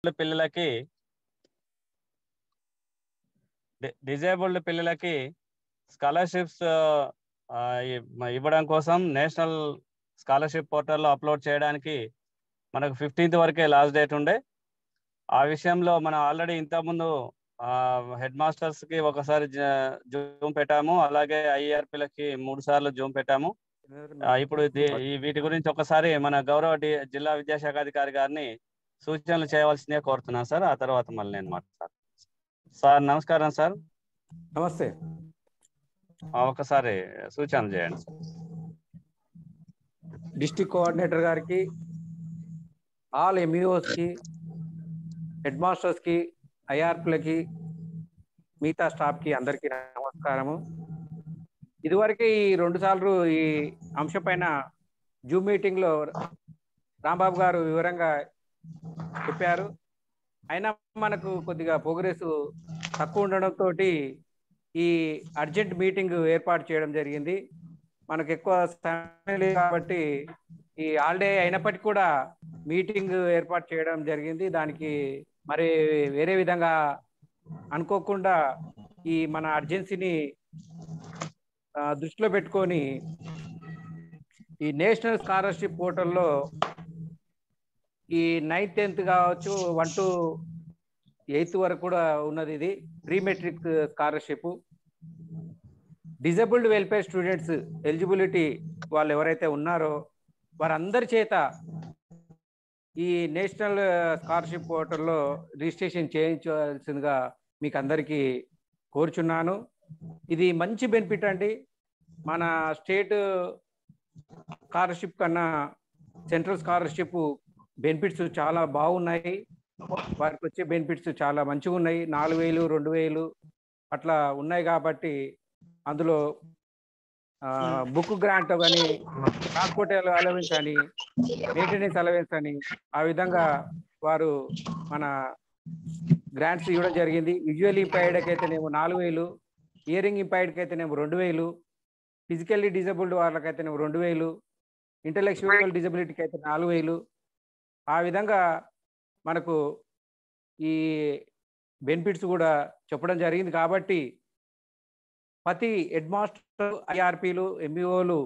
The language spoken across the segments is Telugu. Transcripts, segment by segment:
పిల్లలకి డిజేబుల్డ్ పిల్లలకి స్కాలర్షిప్స్ ఇవ్వడం కోసం నేషనల్ స్కాలర్షిప్ పోర్టల్లో అప్లోడ్ చేయడానికి మనకు ఫిఫ్టీన్త్ వరకే లాస్ట్ డేట్ ఉండే ఆ విషయంలో మనం ఆల్రెడీ ఇంతకుముందు హెడ్ మాస్టర్స్ కి ఒకసారి జూమ్ పెట్టాము అలాగే ఐఆర్పీలకి మూడు సార్లు జూమ్ పెట్టాము ఆ, ఇప్పుడు ఇది- ఈ వీటి గురించి ఒకసారి మన గౌరవ డి- జిల్లా విద్యాశాఖ అధికారి గారిని సూచనలు చేయవలసిందే కోరుతున్నాను సార్ ఆ తర్వాత మళ్ళీ నేను మాట్లాడతాను సార్ నమస్కారం సార్ నమస్తే ఆ, ఒకసారి సూచనలు చేయండి సార్ డిస్ట్రిక్ట్ కోఆర్డినేటర్ గారికి ఆల్ ఎంఈఓస్కి హెడ్ మాస్టర్స్కి ఐఆర్పీలకి మిగతా స్టాఫ్కి అందరికీ నమస్కారము ఇదివరకు ఈ రెండు సార్లు ఈ అంశం పైన జూమ్ మీటింగ్లో రాంబాబు గారు వివరంగా చెప్పారు అయినా మనకు కొద్దిగా ప్రోగ్రెస్ తక్కువ ఉండడంతో ఈ అర్జెంట్ మీటింగ్ ఏర్పాటు చేయడం జరిగింది మనకు ఎక్కువ సమయం లేదు కాబట్టి ఈ హాలిడే అయినప్పటికీ కూడా మీటింగ్ ఏర్పాటు చేయడం జరిగింది దానికి మరి వేరే విధంగా అనుకోకుండా ఈ మన అర్జెన్సీని ఆ, దృష్టిలో పెట్టుకొని ఈ నేషనల్ స్కాలర్షిప్ పోర్టల్లో ఈ నైన్త్ టెన్త్ కావచ్చు వన్ టు ఎయిత్ వరకు కూడా ఉన్నది ఇది pre matric scholarship disabled welfare students eligibility వాళ్ళు ఎవరైతే ఉన్నారో వారందరి చేత ఈ నేషనల్ స్కాలర్షిప్ పోర్టల్లో రిజిస్ట్రేషన్ చేయించవలసిందిగా మీకు అందరికీ కోరుచున్నాను ఇది మంచి బెనిఫిట్ అండి మన స్టేట్ స్కాలర్షిప్ కన్నా సెంట్రల్ స్కాలర్షిప్ బెనిఫిట్స్ చాలా బాగున్నాయి వారికి వచ్చే బెనిఫిట్స్ చాలా మంచిగా ఉన్నాయి నాలుగు వేలు రెండు వేలు అట్లా ఉన్నాయి కాబట్టి అందులో బుక్ గ్రాంట్ అని ట్రాన్స్పోర్ట్ అలవెన్స్ అని మెయింటెనెన్స్ అలవెన్స్ అని ఆ విధంగా వారు మన గ్రాంట్స్ ఇవ్వడం జరిగింది విజువల్ ఇంపైర్డ్కి అయితేనేమో నాలుగు వేలు ఇయరింగ్ ఇంపైర్డ్కి అయితేనేమో రెండు వేలు ఫిజికల్లీ డిజబుల్డ్ వాళ్ళకైతేనేమో రెండు వేలు ఇంటలెక్చువల్ డిజబిలిటీకి అయితే నాలుగు వేలు ఆ విధంగా మనకు ఈ బెనిఫిట్స్ కూడా చెప్పడం జరిగింది కాబట్టి ప్రతి హెడ్ మాస్టర్ ఐఆర్పీలు ఎంబీఓలు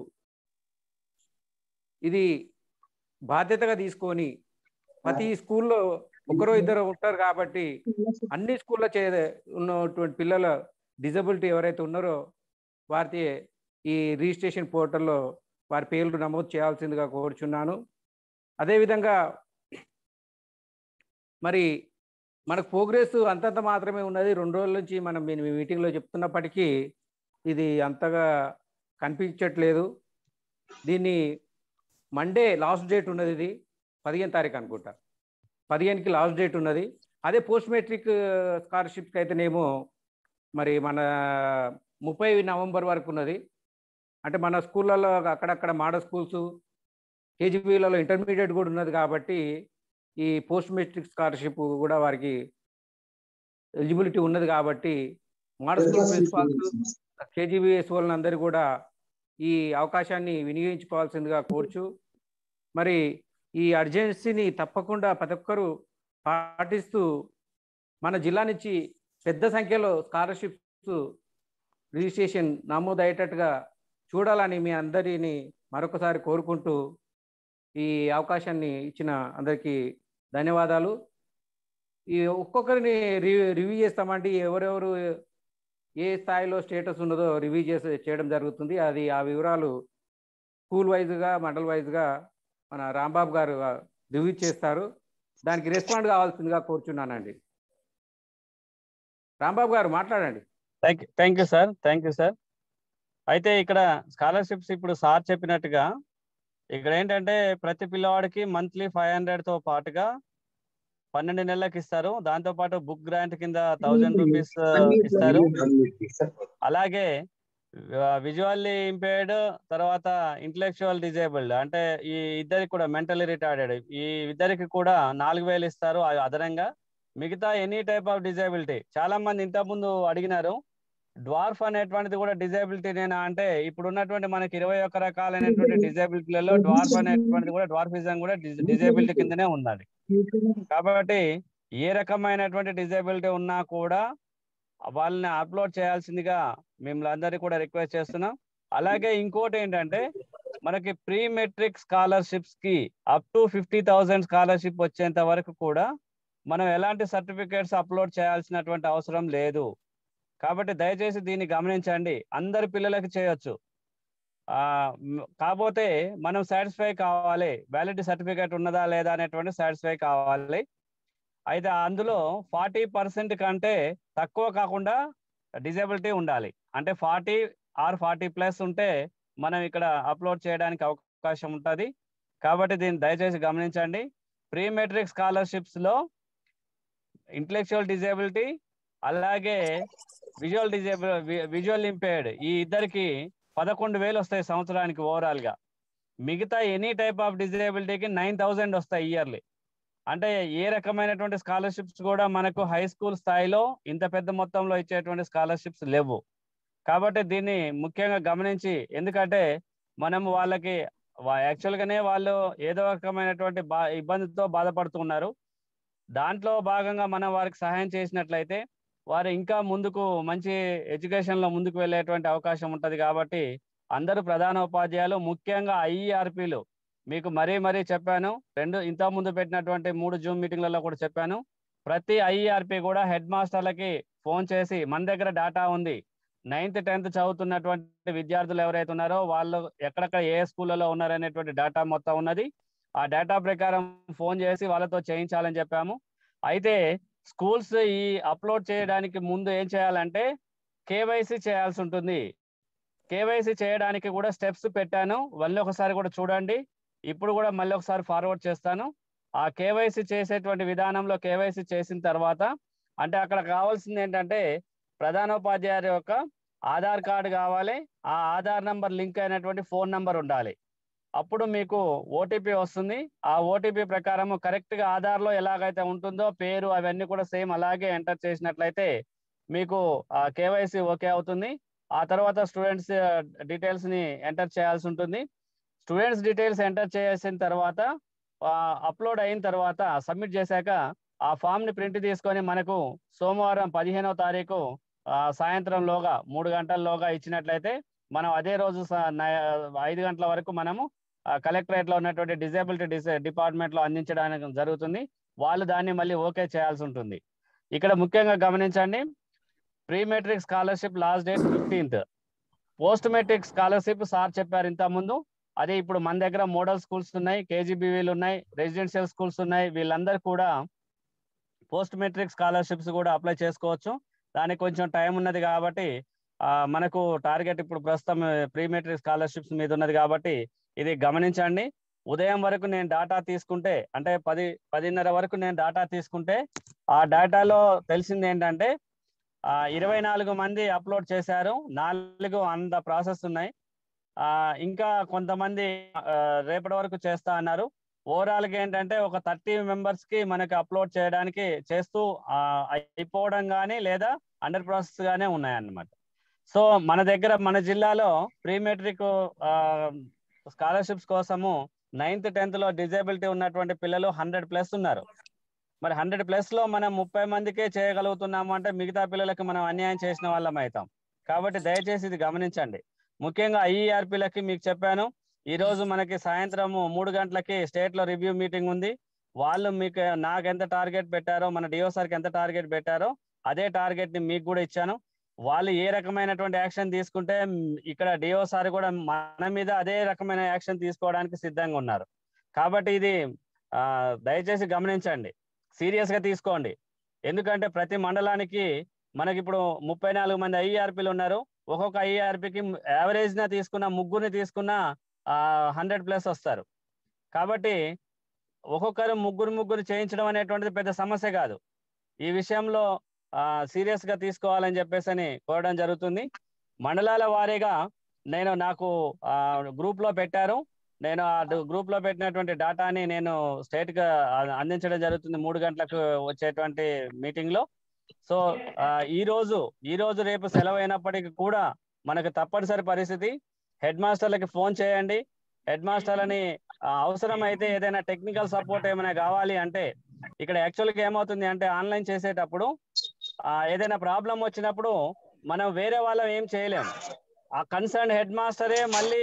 ఇది బాధ్యతగా తీసుకొని ప్రతి స్కూల్లో ఒకరో ఇద్దరు ఉంటారు కాబట్టి అన్ని స్కూల్లో చే ఉన్నటువంటి పిల్లల డిజబిలిటీ ఎవరైతే ఉన్నారో వారి ఈ రిజిస్ట్రేషన్ పోర్టల్లో వారి పేర్లు నమోదు చేయాల్సిందిగా కోరుచున్నాను అదేవిధంగా మరి మనకు ప్రోగ్రెస్ అంతంత మాత్రమే ఉన్నది రెండు రోజుల నుంచి మనం మీ మీటింగ్లో చెప్తున్నప్పటికీ ఇది అంతగా కనిపించట్లేదు దీన్ని మండే లాస్ట్ డేట్ ఉన్నది ఇది పదిహేను తారీఖు అనుకుంటా పదిహేనుకి లాస్ట్ డేట్ ఉన్నది అదే పోస్ట్ మెట్రిక్ స్కాలర్షిప్కి అయితేనేమో మరి మన ముప్పై నవంబర్ వరకు ఉన్నది అంటే మన స్కూళ్ళలో అక్కడక్కడ మోడల్ స్కూల్స్ కేజీబీలలో ఇంటర్మీడియట్ కూడా ఉన్నది కాబట్టి ఈ పోస్ట్ మెట్రిక్ స్కాలర్షిప్ కూడా వారికి ఎలిజిబిలిటీ ఉన్నది కాబట్టి మోడల్ స్కూల్ ప్రిన్సిపాల్స్ కేజీబీఎస్ వాళ్ళందరూ కూడా ఈ అవకాశాన్ని వినియోగించుకోవాల్సిందిగా కోరుచు మరి ఈ అర్జెన్సీని తప్పకుండా ప్రతి ఒక్కరూ పాటిస్తూ మన జిల్లా నుంచి పెద్ద సంఖ్యలో స్కాలర్షిప్స్ రిజిస్ట్రేషన్ నమోదయ్యేటట్టుగా చూడాలని మీ అందరిని మరొకసారి కోరుకుంటూ ఈ అవకాశాన్ని ఇచ్చిన అందరికీ ధన్యవాదాలు ఈ ఒక్కొక్కరిని రివ్యూ రివ్యూ చేస్తామంటే ఎవరెవరు ఏ స్థాయిలో స్టేటస్ ఉన్నదో రివ్యూ చేసి చేయడం జరుగుతుంది అది ఆ వివరాలు స్కూల్ వైజ్గా మండల్ వైజ్గా మన రాంబాబు గారు రివ్యూ చేస్తారు దానికి రెస్పాండ్ కావాల్సిందిగా కోరుచున్నానండి రాంబాబు గారు మాట్లాడండి thank thank you sir thank you sir అయితే ఇక్కడ స్కాలర్షిప్స్ ఇప్పుడు సార్ చెప్పినట్టుగా ఇక్కడ ఏంటంటే ప్రతి పిల్లవాడికి మంత్లీ ఫైవ్ హండ్రెడ్ తో పాటుగా పన్నెండు నెలలకు ఇస్తారు దాంతో పాటు బుక్ గ్రాంట్ కింద థౌజండ్ రూపీస్ ఇస్తారు అలాగే విజువల్లీ ఇంపేర్డ్ తర్వాత ఇంటలెక్చువల్ డిజేబుల్డ్ అంటే ఈ ఇద్దరికి కూడా మెంటలీ రిటార్డెడ్ ఈ ఇద్దరికి కూడా నాలుగు వేలు ఇస్తారు అవి అదనంగా మిగతా ఎనీ టైప్ ఆఫ్ డిజేబిలిటీ చాలా మంది ఇంత ముందు అడిగినారు డ్వార్ఫ్ అనేటువంటిది కూడా డిజేబిలిటీ నేనా అంటే ఇప్పుడు ఉన్నటువంటి మనకి ఇరవై ఒక్క రకాలైనటువంటి డిజేబిలిటీలలో డ్వార్ఫ్ అనేటువంటిది కూడా డ్వార్ఫిజం కూడా డిజేబిలిటీ కిందనే ఉన్నది కాబట్టి ఏ రకమైనటువంటి డిజేబిలిటీ ఉన్నా కూడా వాళ్ళని అప్లోడ్ చేయాల్సిందిగా మిమ్మల్ని అందరికీ కూడా రిక్వెస్ట్ చేస్తున్నాం అలాగే ఇంకోటి ఏంటంటే మనకి ప్రీ మెట్రిక్ స్కాలర్షిప్స్ కి up to fifty thousand scholarship వచ్చేంత వరకు కూడా మనం ఎలాంటి సర్టిఫికేట్స్ అప్లోడ్ చేయాల్సినటువంటి అవసరం లేదు కాబట్టి దయచేసి దీన్ని గమనించండి అందరి పిల్లలకి చేయొచ్చు ఆ మ్, కాకపోతే మనం సాటిస్ఫై కావాలి వ్యాలిడిటీ సర్టిఫికేట్ ఉన్నదా లేదా అనేటువంటి సాటిస్ఫై కావాలి అయితే అందులో ఫార్టీ పర్సెంట్ కంటే తక్కువ కాకుండా డిజేబిలిటీ ఉండాలి అంటే ఫార్టీ ఆర్ ఫార్టీ ప్లస్ ఉంటే మనం ఇక్కడ అప్లోడ్ చేయడానికి అవకాశం ఉంటుంది కాబట్టి దీన్ని దయచేసి గమనించండి ప్రీ మెట్రిక్ స్కాలర్షిప్స్ లో ఇంటలెక్చువల్ డిజేబిలిటీ అలాగే విజువల్ డిజేబుల్ విజువల్ ఇంపేర్డ్ ఈ ఇద్దరికి పదకొండు వేలు వస్తాయి సంవత్సరానికి ఓవరాల్ గా మిగతా ఎనీ టైప్ ఆఫ్ డిజేబిలిటీకి నైన్ థౌసండ్ వస్తాయి ఇయర్లీ అంటే ఏ రకమైనటువంటి స్కాలర్షిప్స్ కూడా మనకు హై స్కూల్ స్థాయిలో ఇంత పెద్ద మొత్తంలో ఇచ్చేటువంటి స్కాలర్షిప్స్ లేవు కాబట్టి దీన్ని ముఖ్యంగా గమనించి ఎందుకంటే మనం వాళ్ళకి యాక్చువల్ గానే వాళ్ళు ఏదో రకమైనటువంటి బా ఇబ్బందితో బాధపడుతున్నారు దాంట్లో భాగంగా మనం వారికి సహాయం చేసినట్లయితే వారు ఇంకా ముందుకు మంచి ఎడ్యుకేషన్ లో ముందుకు వెళ్ళేటువంటి అవకాశం ఉంటది కాబట్టి అందరూ ప్రధాన ఉపాధ్యాయులు ముఖ్యంగా ఐఈఆర్పీలు మీకు మరీ మరీ చెప్పాను రెండు ఇంత ముందు పెట్టినటువంటి మూడు జూమ్ మీటింగ్లలో కూడా చెప్పాను ప్రతి ఐఈఆర్పి కూడా హెడ్ మాస్టర్లకి ఫోన్ చేసి మన దగ్గర డేటా ఉంది నైన్త్ టెన్త్ చదువుతున్నటువంటి విద్యార్థులు ఎవరైతే ఉన్నారో వాళ్ళు ఎక్కడెక్కడ ఏ స్కూళ్ళలో ఉన్నారనేటువంటి డేటా మొత్తం ఉన్నది ఆ డేటా ప్రకారం ఫోన్ చేసి వాళ్ళతో చేయించాలని చెప్పాము అయితే స్కూల్స్ ఈ అప్లోడ్ చేయడానికి ముందు ఏం చేయాలంటే కేవైసీ చేయాల్సి ఉంటుంది కేవైసీ చేయడానికి కూడా స్టెప్స్ పెట్టాను మళ్ళీ ఒకసారి కూడా చూడండి ఇప్పుడు కూడా మళ్ళీ ఒకసారి ఫార్వర్డ్ చేస్తాను ఆ కేవైసీ చేసేటువంటి విధానంలో కేవైసీ చేసిన తర్వాత అంటే అక్కడ కావాల్సింది ఏంటంటే ప్రధానోపాధ్యాయుల యొక్క ఆధార్ కార్డు కావాలి ఆ ఆధార్ నంబర్ లింక్ అయినటువంటి ఫోన్ నంబర్ ఉండాలి అప్పుడు మీకు ఓటీపీ వస్తుంది ఆ ఓటీపీ ప్రకారం కరెక్ట్ గా ఆధార్ లో ఎలాగైతే ఉంటుందో పేరు అవన్నీ కూడా సేమ్ అలాగే ఎంటర్ చేసినట్లయితే మీకు ఆ కేవైసీ ఓకే అవుతుంది ఆ తర్వాత స్టూడెంట్స్ డీటెయిల్స్ ని ఎంటర్ చేయాల్సి ఉంటుంది స్టూడెంట్స్ డీటెయిల్స్ ఎంటర్ చేసిన తర్వాత అప్లోడ్ అయిన తర్వాత సబ్మిట్ చేశాక ఆ ఫామ్ ని ప్రింట్ తీసుకొని మనకు సోమవారం పదిహేనవ తారీఖు ఆ, సాయంత్రంలోగా మూడు గంటల్లోగా ఇచ్చినట్లయితే మనం అదే రోజు స- నయ- ఐదు గంటల వరకు మనము కలెక్టరేట్ లో ఉన్నటువంటి డిజేబిలిటీ డిపార్ట్మెంట్ లో అందించడానికి జరుగుతుంది వాళ్ళు దాన్ని మళ్ళీ ఓకే చేయాల్సి ఉంటుంది ఇక్కడ ముఖ్యంగా గమనించండి pre matric scholarship last date fifteenth post matric scholarship sir చెప్పారు ఇంత ముందు అదే ఇప్పుడు మన దగ్గర మోడల్ స్కూల్స్ ఉన్నాయి కేజీబీవీలు ఉన్నాయి రెసిడెన్షియల్ స్కూల్స్ ఉన్నాయి వీళ్ళందరూ కూడా పోస్ట్ మెట్రిక్ స్కాలర్షిప్స్ కూడా అప్లై చేసుకోవచ్చు దానికి కొంచెం టైం ఉన్నది కాబట్టి ఆ, మనకు టార్గెట్ ఇప్పుడు ప్రస్తుతం ప్రీ మెట్రిక్ స్కాలర్షిప్స్ మీద ఉన్నది కాబట్టి ఇది గమనించండి ఉదయం వరకు నేను డాటా తీసుకుంటే అంటే పది పదిన్నర వరకు నేను డాటా తీసుకుంటే ఆ డేటాలో తెలిసింది ఏంటంటే ఆ ఇరవై నాలుగు మంది అప్లోడ్ చేశారు నాలుగు అంత ప్రాసెస్ ఉన్నాయి ఆ ఇంకా కొంతమంది ఆ, రేపటి వరకు చేస్తా అన్నారు ఓవరాల్ గా ఏంటంటే ఒక థర్టీ మెంబర్స్ కి మనకి అప్లోడ్ చేయడానికి చేస్తూ ఆ, అయిపోవడం కానీ లేదా అండర్ ప్రాసెస్ గానే ఉన్నాయన్నమాట సో మన దగ్గర మన జిల్లాలో ప్రీ మెట్రిక్ స్కాలర్షిప్స్ కోసము నైన్త్ టెన్త్ లో డిజేబిలిటీ ఉన్నటువంటి పిల్లలు హండ్రెడ్ ప్లస్ ఉన్నారు మరి హండ్రెడ్ ప్లస్ లో మనం ముప్పై మందికే చేయగలుగుతున్నాము అంటే మిగతా పిల్లలకి మనం అన్యాయం చేసిన వాళ్ళం అవుతాం కాబట్టి దయచేసి ఇది గమనించండి ముఖ్యంగా ఐఈఆర్పీలకి మీకు చెప్పాను ఈ రోజు మనకి సాయంత్రం మూడు గంటలకి స్టేట్ లో రివ్యూ మీటింగ్ ఉంది వాళ్ళు మీకు నాకు ఎంత టార్గెట్ పెట్టారో మన డిఓ సార్కి ఎంత టార్గెట్ పెట్టారో అదే టార్గెట్ ని మీకు కూడా ఇచ్చాను వాళ్ళు ఏ రకమైనటువంటి యాక్షన్ తీసుకుంటే మ్, ఇక్కడ డిఓ సార్ కూడా మన మీద అదే రకమైన యాక్షన్ తీసుకోవడానికి సిద్ధంగా ఉన్నారు కాబట్టి ఇది ఆ, దయచేసి గమనించండి సీరియస్ గా తీసుకోండి ఎందుకంటే ప్రతి మండలానికి మనకి ఇప్పుడు ముప్పై నాలుగు మంది ఐఆర్పీలు ఉన్నారు ఒక్కొక్క ఐఆర్పీకి యావరేజ్ న తీసుకున్న ముగ్గురిని తీసుకున్న హండ్రెడ్ ప్లస్ వస్తారు కాబట్టి ఒక్కొక్కరు ముగ్గురు ముగ్గురు చేయించడం అనేటువంటిది పెద్ద సమస్య కాదు ఈ విషయంలో సీరియస్ గా తీసుకోవాలని చెప్పేసి అని కోరడం జరుగుతుంది మండలాల వారీగా నేను నాకు గ్రూప్ లో పెట్టారు నేను ఆ గ్రూప్ లో పెట్టినటువంటి డేటాని నేను స్టేట్ గా ఆ- అందించడం జరుగుతుంది మూడు గంటలకు వచ్చేటువంటి మీటింగ్ లో సో ఆ, ఈ రోజు ఈ రోజు రేపు సెలవు అయినప్పటికీ కూడా మనకు తప్పనిసరి పరిస్థితి హెడ్ మాస్టర్లకి ఫోన్ చేయండి హెడ్ మాస్టర్లని ఆ, అవసరమైతే ఏదైనా టెక్నికల్ సపోర్ట్ ఏమైనా కావాలి అంటే ఇక్కడ యాక్చువల్గా ఏమవుతుంది అంటే ఆన్లైన్ చేసేటప్పుడు ఆ, ఏదైనా ప్రాబ్లం వచ్చినప్పుడు మనం వేరే వాళ్ళం ఏం చేయలేము ఆ కన్సర్న్ హెడ్ మాస్టరే మళ్ళీ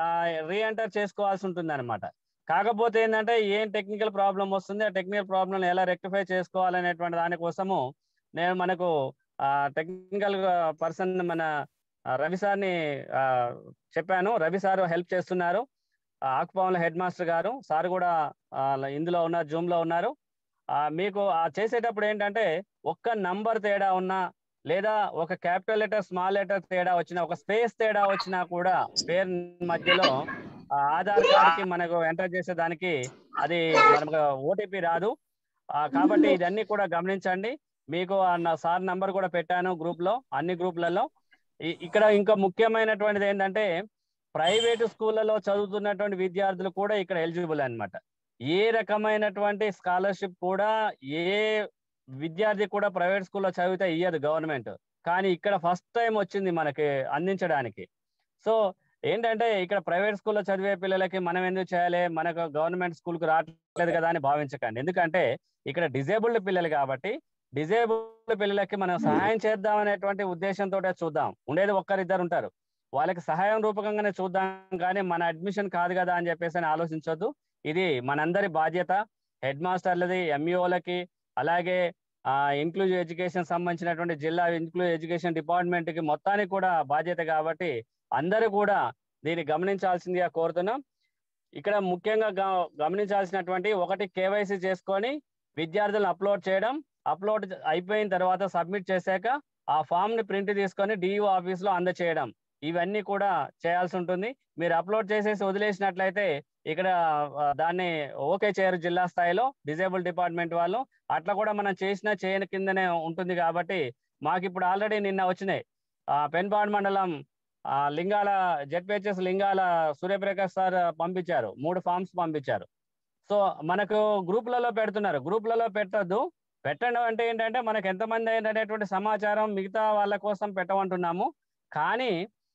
రీఎంటర్ చేసుకోవాల్సి ఉంటుంది అనమాట కాకపోతే ఏంటంటే ఏం టెక్నికల్ ప్రాబ్లం వస్తుంది ఆ టెక్నికల్ ప్రాబ్లం ఎలా రెక్టిఫై చేసుకోవాలనేటువంటి దానికోసము నేను మనకు టెక్నికల్ పర్సన్ మన ఆ, రవి సార్ని ఆ, చెప్పాను రవి సార్ హెల్ప్ చేస్తున్నారు ఆ, ఆకుపాముల హెడ్ మాస్టర్ గారు సార్ కూడా ఆ, ఇందులో ఉన్నారు జూమ్ లో ఉన్నారు ఆ, మీకు ఆ చేసేటప్పుడు ఏంటంటే ఒక్క నంబర్ తేడా ఉన్నా లేదా ఒక క్యాపిటల్ లెటర్ స్మాల్ లెటర్ తేడా వచ్చినా ఒక స్పేస్ తేడా వచ్చినా కూడా పేరు మధ్యలో ఆ, ఆధార్ కార్డ్ కి మనకు ఎంటర్ చేసే దానికి అది మనకు ఓటీపీ రాదు ఆ, కాబట్టి ఇదన్నీ కూడా గమనించండి మీకు ఆ నా సార్ నంబర్ కూడా పెట్టాను గ్రూప్ లో అన్ని గ్రూప్లలో ఇ- ఇక్కడ ఇంకా ముఖ్యమైనటువంటిది ఏంటంటే ప్రైవేటు స్కూళ్ళలో చదువుతున్నటువంటి విద్యార్థులు కూడా ఇక్కడ ఎలిజిబుల్ అన్నమాట ఏ రకమైనటువంటి స్కాలర్షిప్ కూడా ఏ విద్యార్థి కూడా ప్రైవేట్ స్కూల్లో చదివితే ఇయ్యదు గవర్నమెంట్ కానీ ఇక్కడ ఫస్ట్ టైం వచ్చింది మనకి అందించడానికి సో ఏంటంటే ఇక్కడ ప్రైవేట్ స్కూల్లో చదివే పిల్లలకి మనం ఎందుకు చేయాలి మనకు గవర్నమెంట్ స్కూల్కి రావట్లేదు కదా అని భావించకండి ఎందుకంటే ఇక్కడ డిజేబుల్డ్ పిల్లలు కాబట్టి డిజేబుల్డ్ పిల్లలకి మనం సహాయం చేద్దాం అనేటువంటి ఉద్దేశంతో చూద్దాం ఉండేది ఒక్కరిద్దరు ఉంటారు వాళ్ళకి సహాయం రూపకంగానే చూద్దాం కానీ మన అడ్మిషన్ కాదు కదా అని చెప్పేసి అని ఆలోచించొద్దు ఇది మనందరి బాధ్యత హెడ్ మాస్టర్లది ఎంఈఓలకి అలాగే ఇంక్లూజివ్ ఎడ్యుకేషన్ సంబంధించినటువంటి జిల్లా ఇంక్లూజివ్ ఎడ్యుకేషన్ డిపార్ట్మెంట్ కి మొత్తానికి కూడా బాధ్యత కాబట్టి అందరూ కూడా దీన్ని గమనించాల్సిందిగా కోరుతున్నాం ఇక్కడ ముఖ్యంగా గ- గమనించాల్సినటువంటి ఒకటి కేవైసీ చేసుకొని విద్యార్థులను అప్లోడ్ చేయడం అప్లోడ్ అయిపోయిన తర్వాత సబ్మిట్ చేశాక ఆ ఫామ్ ని ప్రింట్ తీసుకొని డిఈఓ ఆఫీస్ లో అందచేయడం ఇవన్నీ కూడా చేయాల్సి ఉంటుంది మీరు అప్లోడ్ చేసేసి వదిలేసినట్లయితే ఇక్కడ ఆ, దాన్ని ఓకే చేయరు జిల్లా స్థాయిలో డిజేబుల్ డిపార్ట్మెంట్ వాళ్ళు అట్లా కూడా మనం చేసినా చేయని కిందనే ఉంటుంది కాబట్టి మాకు ఇప్పుడు ఆల్రెడీ నిన్న వచ్చినాయి ఆ, పెన్పాడ్ మండలం ఆ, లింగాల జెడ్పిహెచ్ఎస్ లింగాల సూర్యప్రకాష్ సార్ పంపించారు మూడు ఫామ్స్ పంపించారు సో మనకు గ్రూపులలో పెడుతున్నారు గ్రూపులలో పెట్టద్దు పెట్టడం అంటే ఏంటంటే మనకు ఎంతమంది అయినటువంటి సమాచారం మిగతా వాళ్ళ కోసం పెట్టమంటున్నాము కానీ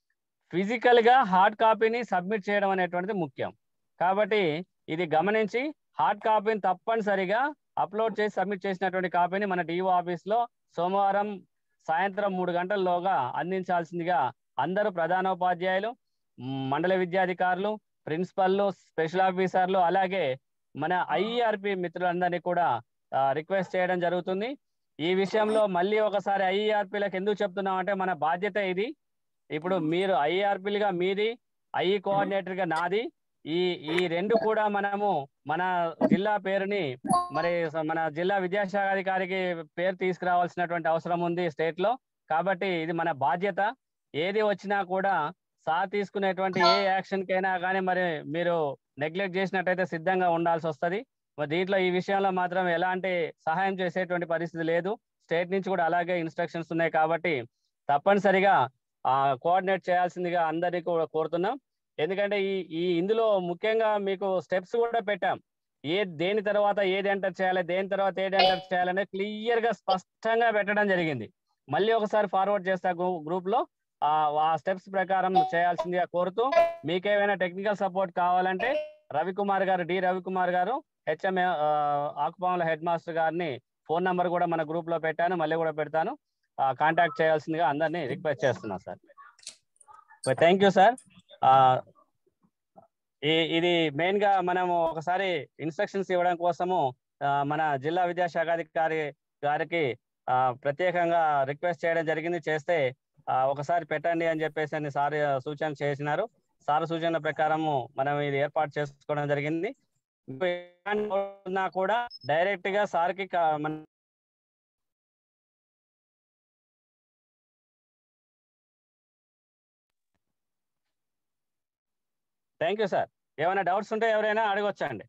ఫిజికల్ గా హార్డ్ కాపీని సబ్మిట్ చేయడం అనేటువంటిది ముఖ్యం కాబట్టి ఇది గమనించి హార్డ్ కాపీని తప్పనిసరిగా అప్లోడ్ చేసి సబ్మిట్ చేసినటువంటి కాపీని మన డిఓ ఆఫీస్ లో సోమవారం సాయంత్రం మూడు గంటల్లోగా అందించాల్సిందిగా అందరూ ప్రధానోపాధ్యాయులు మ్, మండల విద్యాధికారులు ప్రిన్సిపల్లు స్పెషల్ ఆఫీసర్లు అలాగే మన ఐఈఆర్పి మిత్రులందరినీ కూడా రిక్వెస్ట్ చేయడం జరుగుతుంది ఈ విషయంలో మళ్ళీ ఒకసారి ఐఈఆర్పీలకు ఎందుకు చెప్తున్నాం అంటే మన బాధ్యత ఇది ఇప్పుడు మీరు ఐఆర్పీలుగా మీది ఐఈ కోఆర్డినేటర్ గా నాది ఈ ఈ రెండు కూడా మనము మన జిల్లా పేరుని మరి స- మన జిల్లా విద్యాశాఖ అధికారికి పేరు తీసుకురావాల్సినటువంటి అవసరం ఉంది స్టేట్ లో కాబట్టి ఇది మన బాధ్యత ఏది వచ్చినా కూడా సార్ తీసుకునేటువంటి ఏ యాక్షన్ కైనా కానీ మరి మీరు నెగ్లెక్ట్ చేసినట్టయితే సిద్ధంగా ఉండాల్సి వస్తది మరి దీంట్లో ఈ విషయంలో మాత్రం ఎలాంటి సహాయం చేసేటువంటి పరిస్థితి లేదు స్టేట్ నుంచి కూడా అలాగే ఇన్స్ట్రక్షన్స్ ఉన్నాయి కాబట్టి తప్పనిసరిగా కోఆర్డినేట్ చేయాల్సిందిగా అందరినీ కూడా కోరుతున్నాం ఎందుకంటే ఈ ఈ ఇందులో ముఖ్యంగా మీకు స్టెప్స్ కూడా పెట్టాం ఏ దేని తర్వాత ఏది ఎంటర్ చేయాలి దేని తర్వాత ఏది ఎంటర్ చేయాలనే క్లియర్ గా స్పష్టంగా పెట్టడం జరిగింది మళ్ళీ ఒకసారి ఫార్వర్డ్ చేస్తా గ్రూప్ లో ఆ ఆ స్టెప్స్ ప్రకారం చేయాల్సిందిగా కోరుతూ మీకేమైనా టెక్నికల్ సపోర్ట్ కావాలంటే రవికుమార్ గారు డి రవికుమార్ గారు హెచ్ఎం ఆకుపాముల హెడ్ మాస్టర్ గారిని ఫోన్ నంబర్ కూడా మన గ్రూప్ లో పెట్టాను మళ్ళీ కూడా పెడతాను కాంటాక్ట్ చేయాల్సిందిగా అందరినీ రిక్వెస్ట్ చేస్తున్నా సార్ థ్యాంక్ యూ సార్ ఇది మెయిన్ గా మనము ఒకసారి ఇన్స్ట్రక్షన్స్ ఇవ్వడం కోసము ఆ, మన జిల్లా విద్యాశాఖాధికారి గారికి ఆ, ప్రత్యేకంగా రిక్వెస్ట్ చేయడం జరిగింది చేస్తే ఆ, ఒకసారి పెట్టండి అని చెప్పేసి అని సార్ సూచన చేసినారు సార్ సూచనల ప్రకారము మనం ఇది ఏర్పాటు చేసుకోవడం జరిగింది మీకు ఎలాంటి డౌట్ ఉన్నా కూడా డైరెక్ట్ గా సార్ కి కా- మన థ్యాంక్ యూ సార్ ఏమైనా డౌట్స్ ఉంటే ఎవరైనా అడగొచ్చండి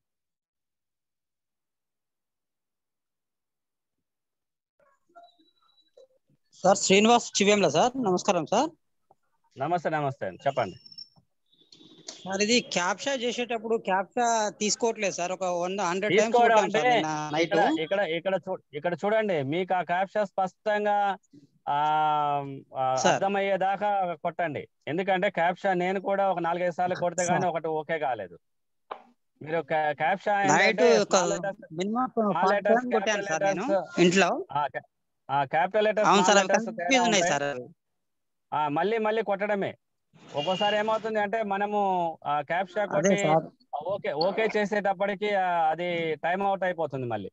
సార్ శ్రీనివాస్ చివేంల సార్ నమస్కారం సార్ నమస్తే నమస్తే అండి చెప్పండి సార్ ఇది క్యాప్షా చేసేటప్పుడు క్యాప్షా తీసుకోవట్లేదు సార్ ఒక వన్ హండ్రెడ్ టైమ్స్ తీసుకోవడం కొట్టాం సార్ అంటే నిన్న నైట్ ఇక్కడ ఇక్కడ ఇక్కడ చూ- ఇక్కడ చూడండి మీకు ఆ క్యాప్షా స్పష్టంగా ఆ ఆ, సార్. అర్థమయ్యేదాకా కొట్టండి ఎందుకంటే క్యాప్షా నేను కూడా ఒక నాలుగైదు సార్లు కొడితే గానీ సార్. ఒకటి ఓకే కాలేదు మీరు క్యాప్షా నైట్ ఏంటంటే ఒక small letters minimum small letters కొట్టాను సార్ నేను లెటర్స్ ఇంట్లో క్యాపిటల్ లెటర్స్ అవును సార్ స్మాల్ అవి లెటర్స్ తేడా కన్ఫ్యూజ్ ఉన్నాయి ఉంటాయి సార్ అవి. ఆ, మళ్ళీ మళ్ళీ కొట్టడమే ఒక్కోసారి ఏమవుతుంది అంటే మనము క్యాప్షా అదే కొట్టి సార్ ఓకే ఓకే చేసేటప్పటికి ఆ, అది టైం అవుట్ అయిపోతుంది మళ్ళీ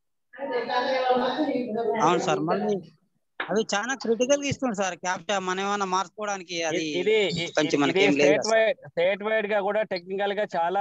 అవును సార్ మళ్ళీ అది చాలా క్రిటికల్ గా ఇస్తుంది సార్ క్యాప్టా మనం ఏమైనా మార్చుకోవడానికి అది ఇ- ఇది ఇ- కొంచెం ఇది మనకి ఏం లేదు స్టేట్ కదా సార్. వైడ్ స్టేట్ వైడ్ గా కూడా టెక్నికల్ గా చాలా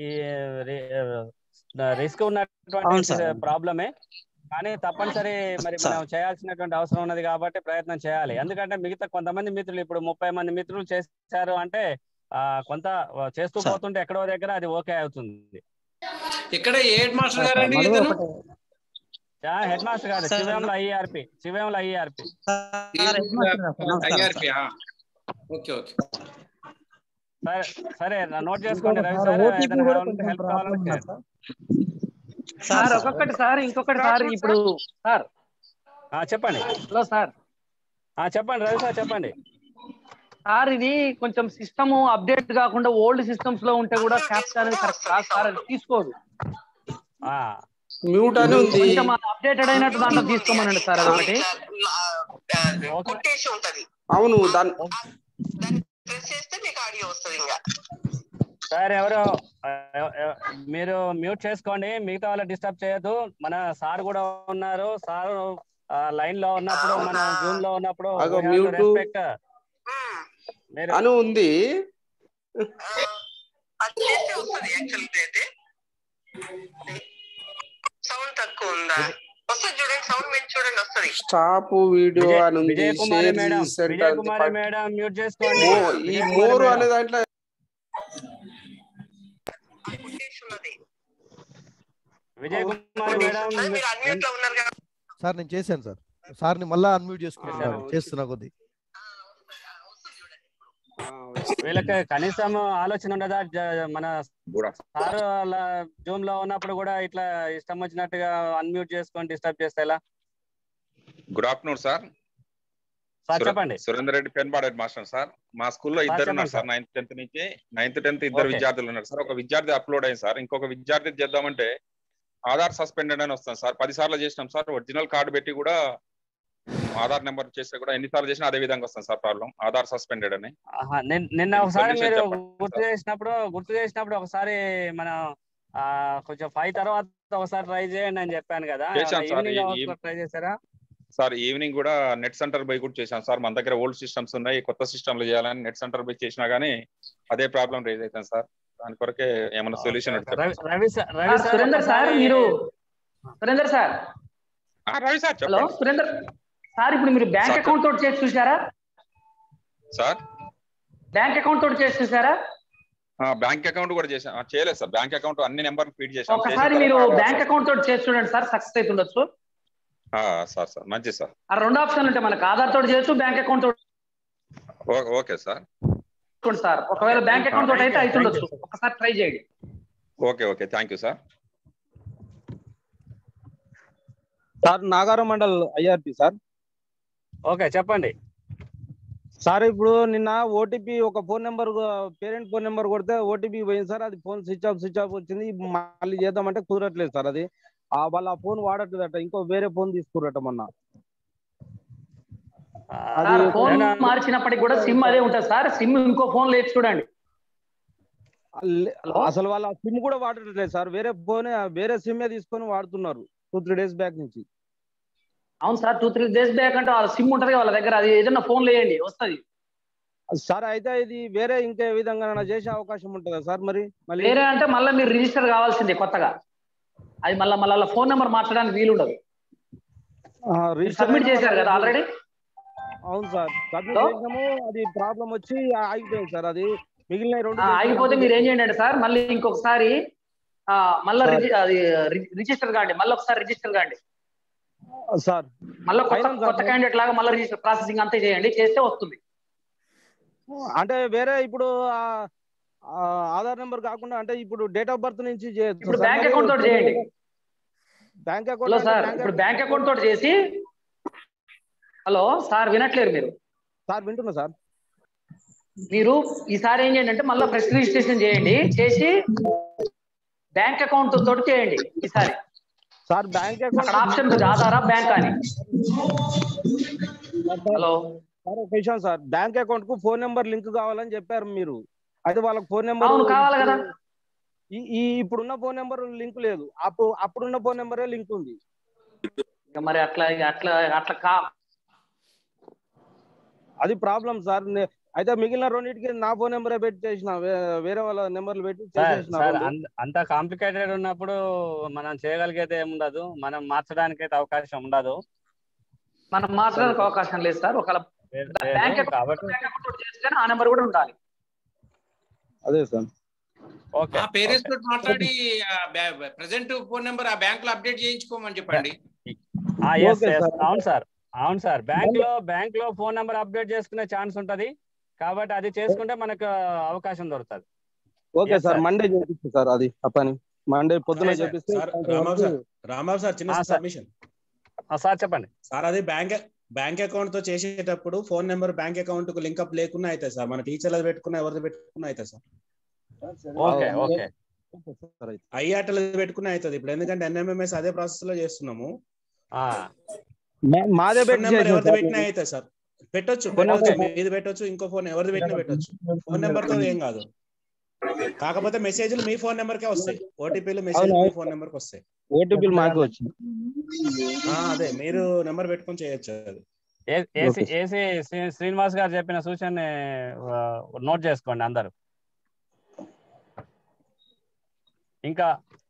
రిస్క్ అవును ఉన్నటువంటి సార్. ప్రాబ్లమే కానీ తప్పనిసరి మరి సార్. మనం చేయాల్సినటువంటి అవసరం ఉన్నది కాబట్టి ప్రయత్నం చేయాలి ఎందుకంటే మిగతా కొంతమంది మిత్రులు ఇప్పుడు ముప్పై మంది మిత్రులు చేశారు అంటే ఆ, కొంత చేస్తూ సార్. పోతుంటే ఎక్కడో దగ్గర అది ఓకే అవుతుంది ఇక్కడ ఏ హెడ్ మాస్టర్ సార్, గారండి మళ్ళీ ఇతను ఒకటి హెడ్ మాస్టర్ కాదు sir, Chivemla IRP Chivemla IRP sir, head master గారు, నమస్కారం సార్. ఐఆర్పి ఓకే ఓకే సరే సరే నోట్ చేసుకోండి రవి సార్, సార్ OTP ఏదైనా కూడా కావాలంటే కొంచెం హెల్ప్ ప్రాబ్లం కావాలంటే ఉన్నది సార్. సార్ సార్, ఒక్కొక్కటి సార్ ఇంకొకటి సార్ ఇప్పుడు సార్ ఆ, చెప్పండి హలో సార్ ఆ, చెప్పండి రవి సార్ చెప్పండి సార్ ఇది కొంచెం సిస్టమ్ అప్డేట్ కాకుండా ఓల్డ్ సిస్టమ్స్ లో ఉంటే కూడా క్యాప్చర్ అనేది కరెక్ట్ కాదు సార్ అది తీసుకోదు ఆ, మ్యూట్ అని ఉంది కొంచెం అప్డేటెడ్ అయినట్టు దాంట్లో తీసుకోమనండి సార్ అదొకటి ఓకే కొట్టేసి ఉంటది అవును దాని దాన్ని ప్రెస్ చేస్తే మీకు ఆడియో వస్తుంది ఇంకా సార్ ఎవరు ఆ, ఎవ- ఎవ- మీరు మ్యూట్ చేసుకోండి మిగతా వాళ్ళు డిస్టర్బ్ చేయొద్దు మన సార్ కూడా ఉన్నారు సార్ లైన్ లో ఉన్నప్పుడు మన జూమ్ లో ఉన్నప్పుడు అగో mute. రెస్పెక్ట్ ఉమ్. మీరు అను ఉంది ఆ, అది చేస్తే వస్తుంది యాక్చువల్ అయితే సౌండ్ తక్కువ ఉందా వస్తుంది చూడండి సౌండ్ పెంచి చూడండి వస్తుంది స్టాప్ వీడియో విజయ్ అని ఉంది Vijay Kumari share madam Vijay Kumari madam mute చేసుకోండి ఈ విజయ్ కుమారి మోరు మేడం. అనే దాంట్లో అది కొట్టేసి ఉన్నది విజయ్ కుమారి మేడం అది మీరు అన్మ్యూట్ లో ఉన్నారు కదా సార్ నేను చేశాను సార్ సార్ని మళ్ళా అన్మ్యూట్ చేసుకుంటున్నాను ఆ, చేస్తున్నా కొద్ది ఆ, వస్తుంది. ఆ, వస్తుంది చూడండి వీళ్ళకి కనీసం ఆలోచన ఉండదా జ- మన సార్ జూమ్ లో ఉన్నప్పుడు కూడా ఇట్లా ఇష్టం వచ్చినట్టుగా అన్మ్యూట్ చేసుకొని డిస్టర్బ్ చేస్తే ఎలా గుడ్ ఆఫ్టర్నూన్ సార్ సార్ సుర- చెప్పండి సురేందర్ రెడ్డి పెన్బాడెడ్ మాస్టర్ సార్ మా స్కూల్లో సార్ ఇద్దరు చెప్పండి ఉన్నారు సార్ సార్. నైన్త్ టెన్త్ నుంచి నైన్త్ టెన్త్ ఇద్దరు ఓకే. విద్యార్థులు ఉన్నారు సార్ ఒక విద్యార్థి అప్లోడ్ అయింది సార్ ఇంకొక విద్యార్థి చేద్దామంటే ఆధార్ సస్పెండెడ్ అని వస్తాం సార్ పది సార్లు చేసినాం సార్ ఒరిజినల్ కార్డు పెట్టి కూడా ఆధార్ నెంబర్ చేస్తే కూడా ఎన్నిసార్లు చేసినా అదే విధంగా వస్తాం సార్ ప్రాబ్లం ఆధార్ సస్పెండెడ్ అని ఆహా, నిన్- నిన్న ఒకసారి solution మీరు చెప్పండి గుర్తు సార్. చేసినప్పుడు గుర్తు చేసినప్పుడు ఒకసారి మనం ఆ కొంచెం ఫైవ్ తర్వాత ఒకసారి ట్రై చేయండి అని చెప్పాను కదా చేశాం సార్. ఈ- ఈ- ఈవినింగ్ ట్రై చేశారా సార్ ఈవినింగ్ కూడా నెట్ సెంటర్ పోయి కూడా చేశాం సార్ మన దగ్గర ఓల్డ్ సిస్టమ్స్ ఉన్నాయి కొత్త సిస్టమ్ లో చేయాలని నెట్ సెంటర్ పోయి చేసినా గానీ అదే ప్రాబ్లం రేజ్ అవుతుంది సార్ దాని కొరకే ఏమైనా solution Ravi Ravi sir Ravi sir, sir Surender sir ఒకసారి- మీరు Surender sir Ravi sir hello చెప్పండి సురేందర్ సార్ ఇప్పుడు మీరు బ్యాంక్ సార్, అకౌంట్ తోటి చేసి చూసారా సార్ బ్యాంక్ అకౌంట్ తోటి చేసి చూసారా బ్యాంక్ అకౌంట్ కూడా చేసాం ఆ, చేయలేదు సార్ బ్యాంక్ అకౌంట్ అన్ని నెంబర్ ఫీడ్ చేసాం చేసిన ఒకసారి మీరు తర్వాత బ్యాంక్ అకౌంట్ తోటి చేసి చూడండి సార్ సక్సెస్ అవుతుండొచ్చు ఆ, సార్ సార్ మంచిది సార్ ఆ రెండు ఆప్షన్లు ఉంటాయి మనకు ఆధార్ తోటి చేయొచ్చు బ్యాంక్ అకౌంట్ తోటి ఓ- ఓకే సార్ చేసుకోండి సార్ ఒకవేళ బ్యాంక్ అకౌంట్ తోటి అయితే అవుతుండొచ్చు ఒకసారి ట్రై చేయండి okay okay thank you sir sir Nagaram mandal IRP sir okay చెప్పండి సార్ ఇప్పుడు నిన్న ఓటీపీ ఒక phone number parent phone number కొడితే ఓటీపీ పోయింది సార్ అది phone switch off switch off వచ్చింది మళ్ళీ చేద్దామంటే కుదరట్లేదు సార్ అది ఆ వాళ్ళ ఆ ఫోన్ వాడట్లేదట ఇంకో వేరే ఫోన్ తీసుకురట మొన్న ఆ, అది సార్ ఫోన్ నేను- మార్చినప్పటికి కూడా సిమ్ అదే ఉంటుంది సార్ సిమ్ ఇంకో ఫోన్ లేదు చూడండి లే- అసలు వాళ్ళ సిమ్ కూడా వాడట్లేదు సార్ వేరే ఫోన్ వేరే సిమ్ తీసుకొని వాడుతున్నారు టూ త్రీ డేస్ బ్యాక్ నుంచి అవును sir two three days back అంటే వాళ్ళ సిమ్ ఉంటుంది వాళ్ళ దగ్గర అది ఏదైనా ఫోన్ లేయండి వస్తుంది సార్ అయితే ఇది వేరే ఇంకే విధంగా చేసే అవకాశం ఉంటుందా సార్ మరి మళ్ళీ వేరే అంటే మళ్ళీ మీరు రిజిస్టర్ కావాల్సిందే కొత్తగా అది మళ్ళీ మళ్ళీ ఫోన్ నెంబర్ మార్చడానికి వీలు ఉండదు ఆ, మీరు రిజిస్టర్ సబ్మిట్ అయిన చేశారు కదా వాళ్ళకి- ఆల్రెడీ అవును సార్ సబ్మిట్ హలో? చేసాము అది ప్రాబ్లం వచ్చి ఆగిపోయింది సార్ అది మిగిలిన రెండు ఆగిపోతే మీరు ఏం చేయండి అంటే సార్ మళ్ళీ ఇంకొకసారి ఆ, మళ్ళీ రిజి- అది రి- రిజిస్టర్ కాండి మళ్ళీ ఒకసారి రిజిస్టర్ కాండి సార్ మళ్ళీ కొత్త అయినా సార్ కొత్త క్యాండిడేట్ లాగా మళ్ళీ రిజిస్టర్ ప్రాసెసింగ్ అంతే చేయండి చేస్తే వస్తుంది అంటే వేరే ఇప్పుడు ఆ, ఆ, ఆధార్ నెంబర్ కాకుండా అంటే ఇప్పుడు డేట్ ఆఫ్ బర్త్ నుంచి చేయొచ్చు ఇప్పుడు సార్. బ్యాంక్ మరి అకౌంట్ తోటి చేయండి బ్యాంక్ హలో అకౌంట్ సార్ ఇప్పుడు బ్యాంక్ అకౌంట్ తోటి చేసి హలో సార్ వినట్లేరు మీరు సార్ వింటున్నా సార్ మీరు ఈసారి ఏం చేయండి అంటే మళ్ళీ ఫ్రెష్ రిజిస్ట్రేషన్ చేయండి చేసి బ్యాంక్ అకౌంట్ తోటి చేయండి ఈసారి సార్ బ్యాంక్ అక్కడ ఆప్షన్ ఉంది ఆధారా బ్యాంక్ అని హలో సార్ ఒక విషయం సార్ బ్యాంక్ అకౌంట్ కు ఫోన్ నెంబర్ లింక్ కావాలని చెప్పారు మీరు అయితే వాళ్ళకి ఫోన్ నెంబర్ అవును కావాలి కదా ఈ ఈ ఇప్పుడున్న ఫోన్ నెంబర్ లింక్ లేదు అప్పుడు అప్పుడున్న ఫోన్ నెంబరే లింక్ ఉంది ఇక మరి అట్లా ఇక అట్లా అట్లా కా అది ప్రాబ్లం సార్ నే- అయితే మిగిలిన రెండింటికి నా ఫోన్ నెంబరే పెట్టి చేసిన వే- వేరే వాళ్ళ నెంబర్లు పెట్టి సార్ చేసేసిన సార్ రెండు. అంత- అంత కాంప్లికేటెడ్ ఉన్నప్పుడు మనం చేయగలిగేది ఏముండదు మనం మార్చడానికి అయితే అవకాశం ఉండదు మనం మాట్లాడడానికి అవకాశం లేదు సార్ ఒకవేళ లేదు, బ్యాంక్ లేదు. కాబట్టి బ్యాంక్ అకౌంట్ చేస్తేనే ఆ నెంబర్ కూడా ఉండాలి అదే సార్ ఓకే ఆ పేరెంట్స్ తోటి మాట్లాడి ప్రెసెంట్ ఫోన్ నెంబర్ ఆ బ్యాంక్ లో అప్డేట్ చేయించుకోమని చెప్పండి yes, ఓకే yes. సార్. అవును సార్ అవును సార్ బ్యాంక్ లో బ్యాంక్ లో ఫోన్ నెంబర్ అప్డేట్ చేసుకునే ఛాన్స్ ఉంటది కాబట్టి అది చేసుకుంటే మనకు అవకాశం దొరుకుతుంది okay Yes, sir sir. Monday చేపిస్తే సార్ అది ఆ పని మండే పొద్దున సరే సార్. చేపిస్తే సార్, సాయంత్రం రాంబాబు వరకు- సార్ రాంబాబు సార్ చిన్న ఆ, సార్. సబ్మిషన్ సార్ చెప్పండి సార్ అది బ్యాంక్ బ్యాంక్ అకౌంట్ తో చేసేటప్పుడు ఫోన్ నెంబర్ బ్యాంక్ అకౌంట్ కు లింక్ అప్ లేకున్నా అవుతాయి సార్ మన టీచర్లు పెట్టుకున్నా ఎవరిది పెట్టుకున్నా అవుతాయి సార్ ఓకే ఓకే సార్ అయితే. ఐఆర్టీలు పెట్టుకున్నా అవుతుంది ఇప్పుడు ఎందుకంటే ఎన్ఎంఎంఎస్ అదే ప్రాసెస్ లో చేస్తున్నాము ఆ, మా- మాదే ఫోన్ పెట్టి నెంబర్ చేసాం ఎవరిది సార్. పెట్టినా అవుతాయి సార్ పెట్టొచ్చు ఫోన్ పెట్టొచ్చు నెంబర్- మీది పెట్టొచ్చు ఇంకో ఫోన్ ఎవరిది పెట్టినా పెట్టొచ్చు ఫోన్ నెంబర్ తో ఏం కాదు కాకపోతే మెసేజ్లు మీ ఫోన్ నెంబర్ కే వస్తాయి ఓటీపీలు మెసేజ్ అవును, మీ అవును. ఫోన్ నెంబర్ కి వస్తాయి ఓటీపీలు మాకే వచ్చింది ఆ, అదే మీరు నెంబర్ పెట్టుకొని చేయొచ్చు అది ఏ- ఏసీ ఓకే. ఏసీ శ్రీ- శ్రీనివాస్ గారు చెప్పిన సూచనని ఆ, నోట్ చేసుకోండి అందరూ ఇంకా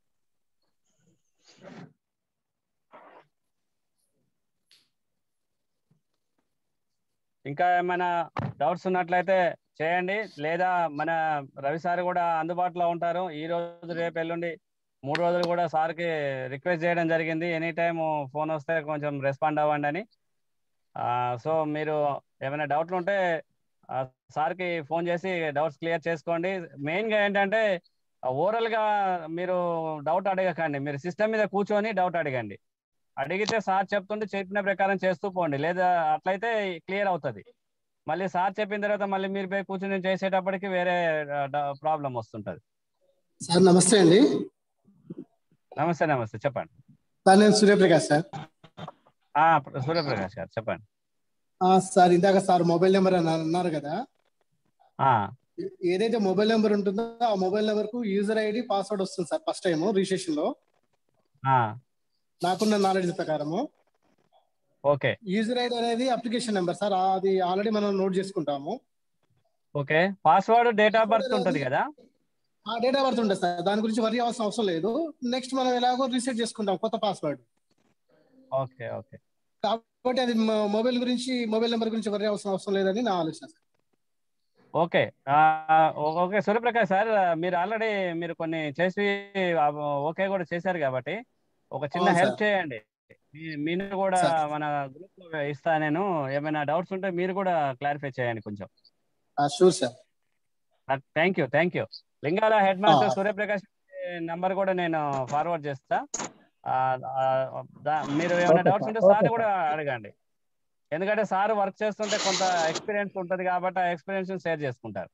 ఇంకా ఏమైనా డౌట్స్ ఉన్నట్లయితే చేయండి లేదా మన రవి సార్ కూడా అందుబాటులో ఉంటారు ఈ రోజు రేపు ఎల్లుండి మూడు రోజులు కూడా సార్కి రిక్వెస్ట్ చేయడం జరిగింది ఎనీ టైం ఫోన్ వస్తే కొంచెం రెస్పాండ్ అవ్వండి అని సో మీరు ఏమైనా డౌట్లు ఉంటే ఆ, సార్కి ఫోన్ చేసి డౌట్స్ క్లియర్ చేసుకోండి మెయిన్గా ఏంటంటే ఓవరాల్ గా మీరు డౌట్ అడగకండి మీరు సిస్టమ్ మీద కూర్చొని డౌట్ అడగండి అడిగితే సార్ చెప్తుంటే చెప్పిన ప్రకారం చేస్తూ పోండి లేదా అట్లయితే క్లియర్ అవుతుంది మళ్ళీ సార్ చెప్పిన తర్వాత మళ్ళీ మీరు పోయి కూర్చొని చేసేటప్పటికి వేరే ప్రాబ్లం వస్తుంటది సార్ నమస్తే అండి నమస్తే నమస్తే చెప్పండి సార్ నేను సూర్యప్రకాష్ సార్ ఆ, సూర్యప్రకాష్ గారు చెప్పండి ఆ, సార్ ఇందాక సార్ మొబైల్ నెంబర్ అని అన్నారు కదా ఆ, ఏదైతే మొబైల్ నెంబర్ ఉంటుందో ఆ మొబైల్ నెంబర్ కు యూజర్ ఐడి పాస్వర్డ్ వస్తుంది సార్ ఫస్ట్ టైం రిజిస్ట్రేషన్ లో ఆ, నాకున్న నాలెడ్జ్ ప్రకారము ఓకే యూజర్ ఐడి అనేది అప్లికేషన్ నెంబర్ సార్ అది ఆల్రెడీ మనం నోట్ చేసుకుంటాము okay password date of birth ఉంటది కదా ఆ డేట్ ఆఫ్ బర్త్ ఉంటుంది సార్ దాని గురించి వరి అవ్వాల్సిన అవసరం లేదు నెక్స్ట్ మనం ఎలాగో రీసెట్ చేసుకుంటాం కొత్త పాస్వర్డ్ ఓకే ఓకే కాబట్టి అది మొబైల్ గురించి మొబైల్ నెంబర్ గురించి వరి అవ్వాల్సిన అవసరం లేదని నా ఆలోచన సార్ ఓకే ఆ, ఓ- ఓకే సూర్యప్రకాష్ సార్ మీరు ఆల్రెడీ మీరు కొన్ని చేసి ఆ, ఓకే కూడా చేశారు కాబట్టి ఒక చిన్న అవును హెల్ప్ సార్. చేయండి మీ- మీరు కూడా సార్. మన గ్రూప్ లో ఇస్తా నేను ఏమైనా డౌట్స్ ఉంటే మీరు కూడా క్లారిఫై చేయండి కొంచెం sure sir thank you thank you Lingala head master ఆ. సూర్యప్రకాష్ నంబర్ కూడా నేను ఫార్వర్డ్ చేస్తా ఆ, ఆ, దా- మీరు ఏమైనా ఓకే డౌట్స్ సార్, ఉంటే ఓకే సార్ సార్. కూడా అడగండి ఎందుకంటే సార్ వర్క్ చేస్తుంటే కొంత ఎక్స్పీరియన్స్ ఉంటది కాబట్టి ఆ ఎక్స్పీరియన్స్ షేర్ చేసుకుంటారు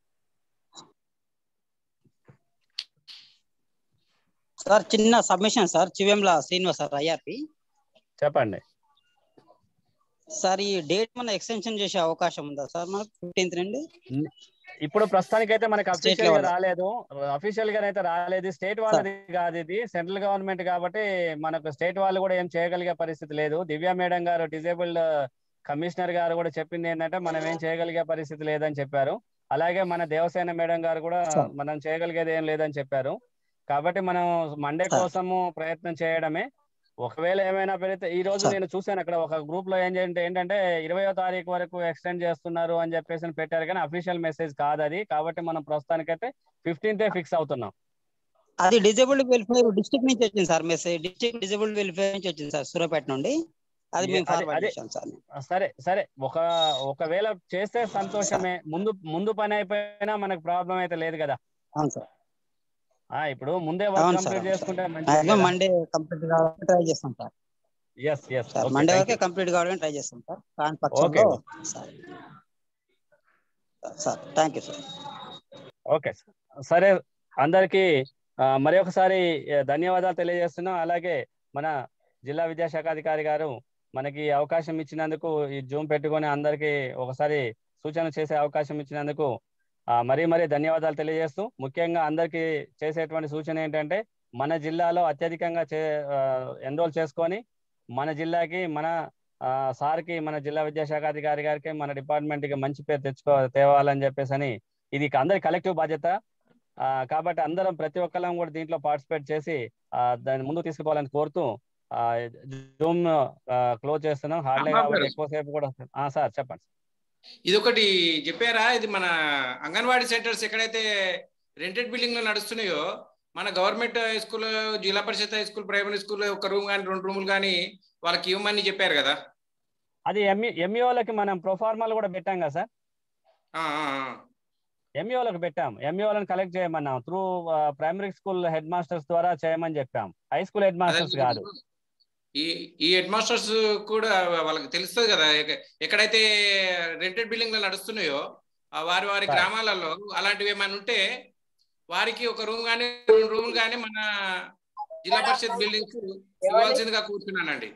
సార్ చిన్న submission sir Chivemla Srinivas sir IRP చెప్పండి సార్ ఈ డేట్ మన ఎక్స్టెన్షన్ చేసే అవకాశం ఉందా సార్ మనకు ఫిఫ్టీన్త్ నుండి ఇప్పుడు ప్రస్తుతానికి అయితే మనకి State అఫీషియల్ గా level. రాలేదు అఫీషియల్ గా అయితే రాలేదు స్టేట్ వాళ్ళది కాదు ఇది సెంట్రల్ గవర్నమెంట్ కాబట్టి మనకు స్టేట్ వాళ్ళు కూడా ఏం చేయగలిగే పరిస్థితి లేదు దివ్య మేడం గారు డిజేబుల్డ్ కమిషనర్ గారు కూడా చెప్పింది ఏంటంటే మనం ఏం చేయగలిగే పరిస్థితి లేదని చెప్పారు అలాగే మన దేవసేన మేడం గారు కూడా Sir. మనం చేయగలిగేది ఏం లేదని చెప్పారు కాబట్టి మనం మండే Sir. కోసము ప్రయత్నం చేయడమే ఒకవేళ ఏమైనా పెడితే ఈ రోజు Sir. నేను చూశాను అక్కడ ఒక గ్రూప్ లో ఏం చేయంటే ఏంటంటే ఇరవయో తారీఖు వరకు ఎక్స్టెండ్ చేస్తున్నారు అని చెప్పేసి అని పెట్టారు కానీ అఫీషియల్ మెసేజ్ కాదు అది కాబట్టి మనం ప్రస్తుతానికైతే ఫిఫ్టీన్త్ ఫిక్స్ అవుతున్నాం అది డిజేబుల్డ్ వెల్ఫేర్ డిస్ట్రిక్ట్ నుంచి వచ్చింది sir message district disabled welfare నుంచి వచ్చింది సార్ సూర్యాపేట నుండి అది ఏ- మేము అదే- ఫార్వర్డ్ అదే. చేశాం సార్ సరే సరే ఒక ఒకవేళ చేస్తే సంతోషమే ముందు ముందు పని అయిపోయినా మనకు ప్రాబ్లం అయితే లేదు కదా అవును సార్ ఆ ఇప్పుడు ముందే వర్క్ అవును సార్ కంప్లీట్ అవును సార్ చేసుకుంటే మంచిది మాక్సిమం మండే కంప్లీట్ కావాలని ట్రై చేస్తాం sir yes yes sir Monday వరకే కంప్లీట్ కావాలని ట్రై చేస్తాం సార్ కాని ఓకే పక్షంలో sir sir thank you sir okay సరే అందరికి ఆ, మరి ఒకసారి ఆ, ధన్యవాదాలు తెలియజేస్తున్నాం అలాగే మన జిల్లా విద్యాశాఖ అధికారి గారు మనకి ఈ అవకాశం ఇచ్చినందుకు ఈ జూమ్ పెట్టుకొని అందరికీ ఒకసారి సూచన చేసే అవకాశం ఇచ్చినందుకు ఆ, మరీ మరీ ధన్యవాదాలు తెలియజేస్తూ ముఖ్యంగా అందరికీ చేసేటువంటి సూచన ఏంటంటే మన జిల్లాలో అత్యధికంగా చే ఎన్రోల్ చేసుకొని మన జిల్లాకి మన ఆ, సార్కి మన జిల్లా విద్యాశాఖ అధికారి గారికి మన డిపార్ట్మెంట్ కి మంచి పేరు తెచ్చుకో తేవాలని చెప్పేసి అని ఇది అందరి కలెక్టివ్ బాధ్యత ఆ, కాబట్టి అందరం ప్రతి ఒక్కరం కూడా దీంట్లో పార్టిసిపేట్ చేసి ఆ, దాన్ని ముందుకు తీసుకుపోవాలని కోరుతూ జూమ్ క్లోజ్ చేస్తున్నాం హార్డ్లే రాంబాబు కాబట్టి గారు. ఎక్కువసేపు కూడా ఆ, సార్ చెప్పండి ఇది ఒకటి చెప్పారా ఇది మన అంగన్వాడీ సెంటర్స్ ఎక్కడైతే రెంటెడ్ బిల్డింగ్ లో నడుస్తున్నాయో మన government high school Zilla Parishad high school primary school ఒక రూమ్ కానీ రెండు రూములు కానీ వాళ్ళకి ఇవ్వమని చెప్పారు కదా అది ఎంఈ ఎంఈఓలకి మనం ప్రొఫార్మాలు కూడా పెట్టాం కదా సార్ ఆ, ఆ, ఆ. ఎంఈఓలకు పెట్టాం ఎంఈఓలను కలెక్ట్ చేయమన్నాం through primary school head masters ద్వారా చేయమని చెప్పాం హై స్కూల్ హెడ్ మాస్టర్స్ అదే కాదు ఈ ఈ హెడ్ మాస్టర్స్ కూడా వాళ్ళకి తెలుస్తుంది కదా ఎక్క- ఎక్కడైతే రెంటెడ్ బిల్డింగ్ లో నడుస్తున్నాయో ఆ వారి వారి Right. గ్రామాలలో అలాంటివి ఏమైనా ఉంటే వారికి ఒక రూమ్ కానీ రెండు రూములు కానీ మన జిల్లా పరిషత్ బిల్డింగ్స్ ఇవ్వాల్సిందిగా కూర్చున్నానండి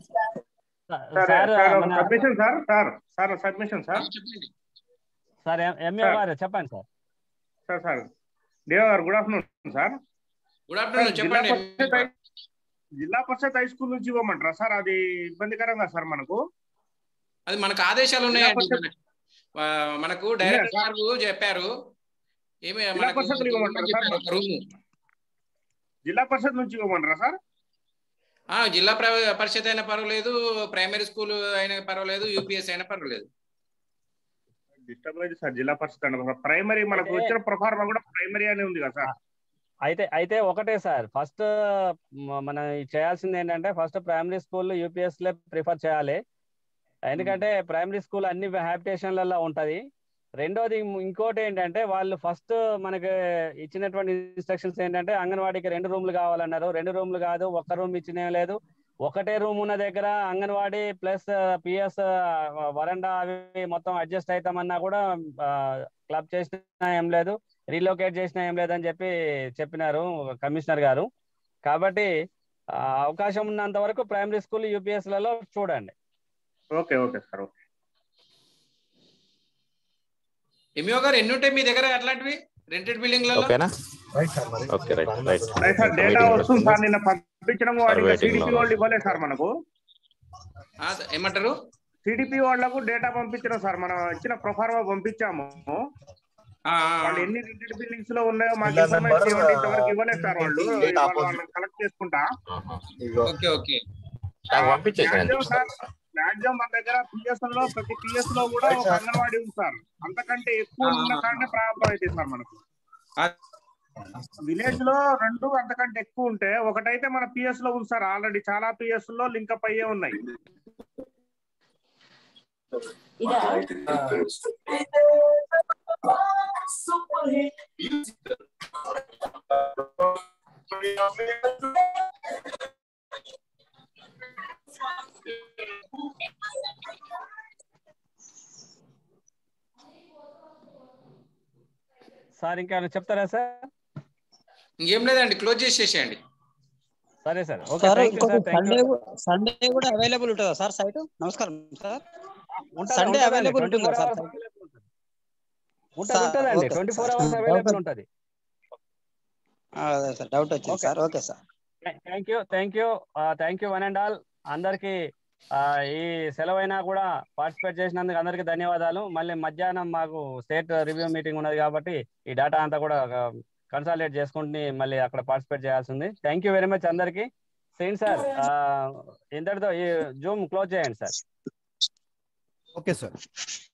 సార్ సార్ సార్ మన submission sir sir sir submission sir sir MEO sir. గారు చెప్పండి సార్ సార్ సార్ దేవ గారు good afternoon sir good sir afternoon Zilla చెప్పండి పరిషత్ హై- జిల్లా పరిషత్ హై స్కూల్ నుంచి ఇవ్వమంటారా సార్ అది ఇబ్బందికరంగా సార్ మనకు అది మనకు ఆదేశాలు జిల్లా ఉన్నాయండి పరిషత్ మనకు. ఆ, మనకు ఉన్నాయా డైరెక్టర్ సార్? గారు చెప్పారు ఏమి జిల్లా మనకు పరిషత్లు ఇవ్వమంటారా సార్ చెప్పారు ఒక రూము జిల్లా పరిషత్ నుంచి ఇవ్వమంటారా సార్ ఆ, జిల్లా ప్ర- పరిషత్ అయినా పర్వాలేదు ప్రైమరీ స్కూల్ అయినా పర్వాలేదు యూపీఎస్ అయినా పర్వాలేదు డిస్టర్బ్ అయింది సార్ జిల్లా పరిషత్ అంటే ప్రైమరీ మనకు అయితే- వచ్చిన ప్రొఫార్మా కూడా ప్రైమరీ అనే ఉంది కదా సార్ అయితే అయితే ఒకటే సార్ ఫస్ట్ మనం చేయాల్సింది ఏంటంటే ఫస్ట్ ప్రైమరీ స్కూల్ యూపీఎస్ లే ప్రిఫర్ చేయాలి ఎందుకంటే ప్రైమరీ స్కూల్ అన్ని హ్యాబిటేషన్లలో ఉంటది రెండోది ఇంకోటి ఏంటంటే వాళ్ళు ఫస్ట్ మనకి ఇచ్చినటువంటి ఇన్స్ట్రక్షన్స్ ఏంటంటే అంగన్వాడీకి రెండు రూమ్లు కావాలన్నారు రెండు రూమ్లు కాదు ఒక్క రూమ్ ఇచ్చిన లేదు ఒకటే రూమ్ ఉన్న దగ్గర అంగన్వాడీ ప్లస్ పిఎస్ వరండా అవి మొత్తం అడ్జస్ట్ అవుతామన్నా కూడా క్లబ్ చేసినా ఏం లేదు రీలొకేట్ చేసినా ఏం లేదని చెప్పి చెప్పినారు కమిషనర్ గారు కాబట్టి ఆ, అవకాశం ఉన్నంత వరకు ప్రైమరీ స్కూల్ యూపీఎస్ లలో చూడండి okay okay sir okay MEO గారు ఎన్ని ఉంటాయి మీ దగ్గర అట్లాంటివి రెంటెడ్ బిల్డింగ్లలో ఓకేనా okay right right right sir data వస్తుంది సార్ నిన్న పంపించడం వాడి waiting లో సిడిపి వాళ్ళు ఇవ్వలేదు సార్ మనకు ఆ, ఏమంటారు సిడిపి వాళ్ళకు డేటా పంపించడం సార్ మనం ఇచ్చిన ప్రొఫార్మా పంపించాము ఆ, ఆ, వాళ్ళు ఎన్ని రెంటెడ్ బిల్డింగ్స్ లో ఉన్నాయో మాకు Pillar ఇన్ఫర్మేషన్ number, ఇవ్వండి ఇంతవరకు ఇవ్వలేదు సార్ వాళ్ళు building gate వాళ్ళు opposite. వాళ్ళని కలెక్ట్ చేసుకుంటా ఓకే ఓకే నాకు పంపించేసాను మాక్సిమం సార్ మాక్సిమం మన దగ్గర పిఎస్ లో ప్రతి పిఎస్ లో కూడా ఒక అంగన్వాడీ ఉంది సార్ అంతకంటే ఎక్కువ ఉన్న కాడే ప్రాబ్లం అయితే సార్ మనకు విలేజ్ లో రెండు అంతకంటే ఎక్కువ ఉంటే ఒకటైతే మన పిఎస్ లో ఉంది సార్ ఆల్రెడీ చాలా పిఎస్ లో లింకప్ అయ్యే ఉన్నాయి సార్ ఇంకా చెప్తారా సార్ ఇంకేం లేదండి క్లోజ్ చేసేసేయండి సరే sir okay sir thank you ఇంకొక సార్ థ్యాంక్ సండే యూ కూ- సండే కూడా అవైలబుల్ ఉంటుందా సార్ సైట్ నమస్కారం సార్ ఉంటుంది సండే ఉంటుందండి అవైలబుల్ ట్వంటీ ఉంటుందా ఫోర్ సార్ అవర్స్ సైట్ ఉంటుంది సార్ ఉంటుందండి okay twenty four sir hours available ఉంటుంది అదే సార్ డౌట్ వచ్చింది sir okay sir thank you thank you thank you one and all అందరికి ఈ సెలవైనా కూడా పార్టిసిపేట్ చేసినందుకు అందరికీ ధన్యవాదాలు మళ్ళీ మధ్యాహ్నం మాకు స్టేట్ రివ్యూ మీటింగ్ ఉన్నది కాబట్టి ఈ డేటా అంతా కూడా కన్సాలిడేట్ చేసుకుంటే మళ్ళీ అక్కడ పార్టిసిపేట్ చేయాల్సింది థ్యాంక్ యూ వెరీ మచ్ అందరికి సేమ్ సార్ ఇంతటితో ఈ జూమ్ క్లోజ్ చేయండి సార్ ఓకే సార్